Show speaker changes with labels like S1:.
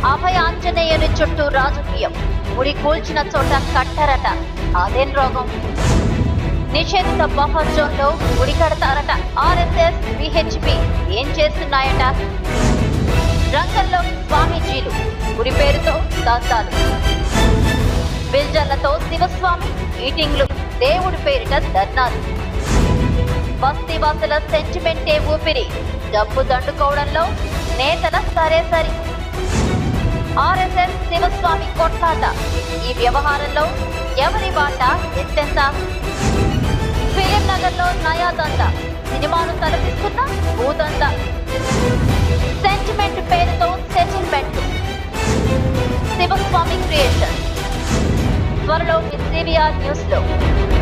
S1: అభయ ఆంజనేయుని చుట్టూ రాజకీయం ముడి కూల్చిన చోట కట్టరట అదేం రోగం నిషేధిత బఫర్ జోన్ లో గుడి కడతారట ఆర్ఎస్ఎస్ విహెచ్పి ఏం చేస్తున్నాయట రంగంలో స్వామీజీలు గుడి పేరుతో దంతాలు బిల్జర్లతో శివస్వామి మీటింగ్లు దేవుడి పేరిట ధర్నాలు బస్తీవాసుల సెంటిమెంటే ఊపిరి డబ్బు దండుకోవడంలో నేతల సరే సరి ఆర్ఎస్ఎస్ శివస్వామి కొట్లాట ఈ వ్యవహారంలో ఎవరి బాట ఎంతెంత ఫిలిం నగర్ లో నయాదంద సినిమాను తలపిస్తున్న భూదంద సెంటిమెంట్ పేరుతో సెటిల్మెంట్ శివస్వామి క్రియేషన్ త్వరలో మీ సివిఆర్ న్యూస్ లో